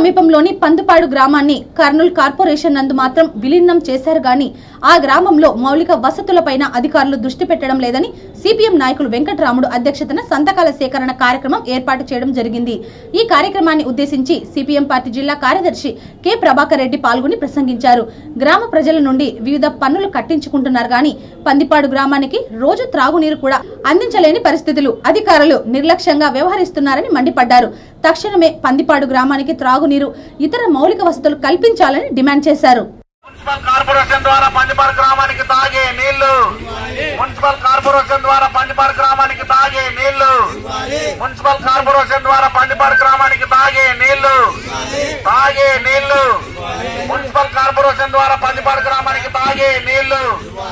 సమీపంలోని పందుపాడు గ్రామాన్ని కర్నూలు కార్పొరేషన్ నందు మాత్రం విలీనం చేశారు గాని ఆ గ్రామంలో మౌలిక వసతులపైన అధికారులు దృష్టి పెట్టడం లేదని సిపిఎం నాయకులు వెంకటరాముడు అధ్యక్షతన సంతకాల సేకరణ కార్యక్రమం ఏర్పాటు చేయడం జరిగింది ఈ కార్యక్రమాన్ని ఉద్దేశించి సిపిఎం పార్టీ జిల్లా కార్యదర్శి కె ప్రభాకర్ రెడ్డి పాల్గొని ప్రసంగించారు గ్రామ ప్రజల నుండి వివిధ పన్నులు కట్టించుకుంటున్నారు గాని పందిపాడు గ్రామానికి రోజు త్రాగునీరు కూడా అందించలేని పరిస్థితులు అధికారులు నిర్లక్ష్యంగా వ్యవహరిస్తున్నారని మండిపడ్డారు తక్షణమే పందిపాడు గ్రామానికి త్రాగునీరు ఇతర మౌలిక వసతులు కల్పించాలని డిమాండ్ చేశారు మున్సిపల్ కార్పొరేషన్ ద్వారా పండిపాడు గ్రామానికి తాగే నీళ్లు మున్సిపల్ కార్పొరేషన్ ద్వారా పండిపాడు గ్రామానికి తాగే నీళ్లు మున్సిపల్ కార్పొరేషన్ ద్వారా పండిపాడు గ్రామానికి తాగే నీళ్లు తాగే నీళ్లు మున్సిపల్ కార్పొరేషన్ ద్వారా పండిపాడు గ్రామానికి తాగే నీళ్లు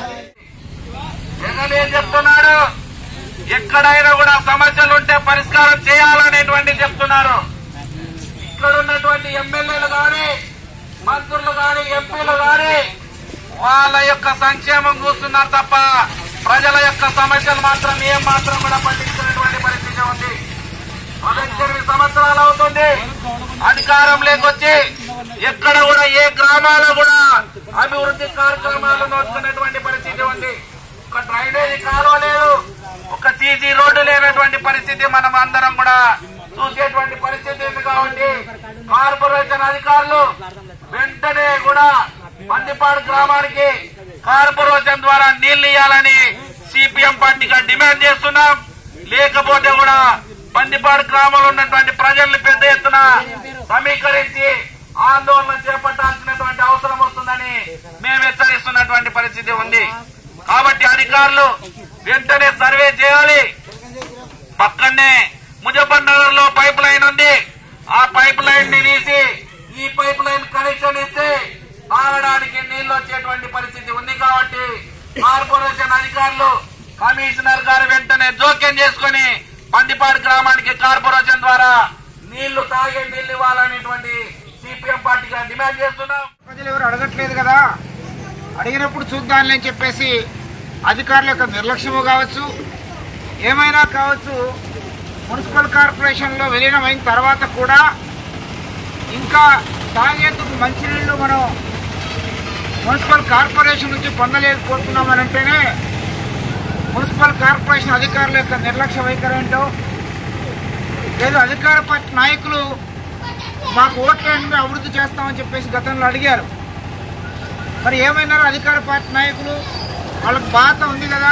జగన్ ఏం చెప్తున్నాడు ఎక్కడైనా కూడా సమస్యలు ఉంటే పరిష్కారం చేయాలనేటువంటి చెప్తున్నారు ఇక్కడ ఉన్నటువంటి ఎమ్మెల్యేలు గాని మంత్రులు గాని ఎంపీలు గాని వాళ్ళ యొక్క సంక్షేమం చూస్తున్నారు తప్ప ప్రజల యొక్క సమస్యలు మాత్రం ఏం మాత్రం కూడా పట్టించుకునేటువంటి పరిస్థితి ఉంది పద్దెనిమిది సంవత్సరాలు అవుతుంది అధికారం లేకొచ్చి ఎక్కడ కూడా ఏ గ్రామాల్లో కూడా అభివృద్ధి కార్యక్రమాలు నోచుకునేటువంటి పరిస్థితి ఉంది ఒక డ్రైనేజీ కాలువ లేదు ఒక సీసీ రోడ్డు లేనటువంటి పరిస్థితి మనం అందరం కూడా చూసేటువంటి పరిస్థితి ఉంది కాబట్టి కార్పొరేషన్ అధికారులు వెంటనే కూడా మందిపాడు గ్రామానికి కార్పొరేషన్ ద్వారా నీళ్లు ఇవ్వాలని సిపిఎం పార్టీగా డిమాండ్ చేస్తున్నాం లేకపోతే కూడా బందిపాడు గ్రామంలో ఉన్నటువంటి ప్రజల్ని పెద్ద ఎత్తున సమీకరించి ఆందోళన చేపట్టాల్సినటువంటి అవసరం వస్తుందని మేము హెచ్చరిస్తున్నటువంటి పరిస్థితి ఉంది కాబట్టి అధికారులు వెంటనే సర్వే చేయాలి పక్కనే ముజఫర్ నగర్ లో పైప్ లైన్ ఉంది ఆ పైప్ లైన్ ని తీసి ఈ పైప్ లైన్ కనెక్షన్ ఇస్తే తాగడానికి నీళ్లు వచ్చేటువంటి పరిస్థితి ఉంది కాబట్టి కార్పొరేషన్ అధికారులు కమిషనర్ గారు వెంటనే జోక్యం చేసుకుని పందిపాడు గ్రామానికి కార్పొరేషన్ ద్వారా నీళ్లు తాగే నీళ్లు ఇవ్వాలనేటువంటి సిపిఎం పార్టీగా డిమాండ్ చేస్తున్నాం ప్రజలు ఎవరు అడగట్లేదు కదా అడిగినప్పుడు చూద్దాంలే అని చెప్పేసి అధికారుల యొక్క నిర్లక్ష్యము కావచ్చు ఏమైనా కావచ్చు మున్సిపల్ కార్పొరేషన్లో విలీనం అయిన తర్వాత కూడా ఇంకా తాగేందుకు మంచినీళ్ళు మనం మున్సిపల్ కార్పొరేషన్ నుంచి పొందలేకపోతున్నామని అంటేనే మున్సిపల్ కార్పొరేషన్ అధికారుల యొక్క నిర్లక్ష్య వైఖరి ఏంటో లేదు అధికార పార్టీ నాయకులు మాకు ఓట్లేండి అభివృద్ధి చేస్తామని చెప్పేసి గతంలో అడిగారు మరి ఏమైనారు అధికార పార్టీ నాయకులు వాళ్ళకి బాధ ఉంది కదా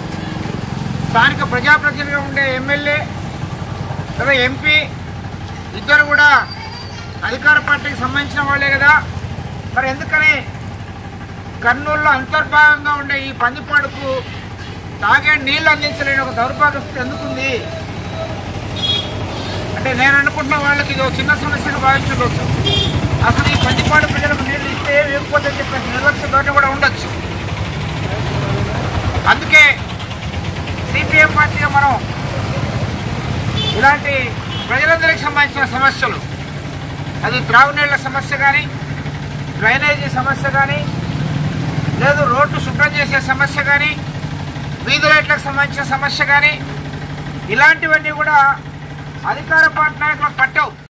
స్థానిక ప్రజాప్రతినిధిగా ఉండే ఎమ్మెల్యే లేదా ఎంపీ ఇద్దరు కూడా అధికార పార్టీకి సంబంధించిన వాళ్ళే కదా మరి ఎందుకని కర్నూలులో అంతర్భాగంగా ఉండే ఈ పందిపాడుకు తాగే నీళ్లు అందించలేని ఒక దౌర్భాగ్య స్థితి ఎందుకుంది అంటే నేను అనుకుంటున్న వాళ్ళకి ఇది ఒక చిన్న సమస్యగా భావించవచ్చు అసలు ఈ పందిపాడు ప్రజలకు నీళ్లు ఇస్తే ఇవ్వకపోతే చెప్పే నిర్లక్ష్య ధోరణి కూడా ఉండొచ్చు అందుకే సిపిఎం పార్టీగా మనం ఇలాంటి ప్రజలందరికీ సంబంధించిన సమస్యలు అది త్రాగునీళ్ల సమస్య కానీ డ్రైనేజీ సమస్య కానీ లేదు రోడ్డు శుభ్రం చేసే సమస్య కానీ వీధి లైట్లకు సంబంధించిన సమస్య కానీ ఇలాంటివన్నీ కూడా అధికార పార్టీ నాయకులకు పట్టవు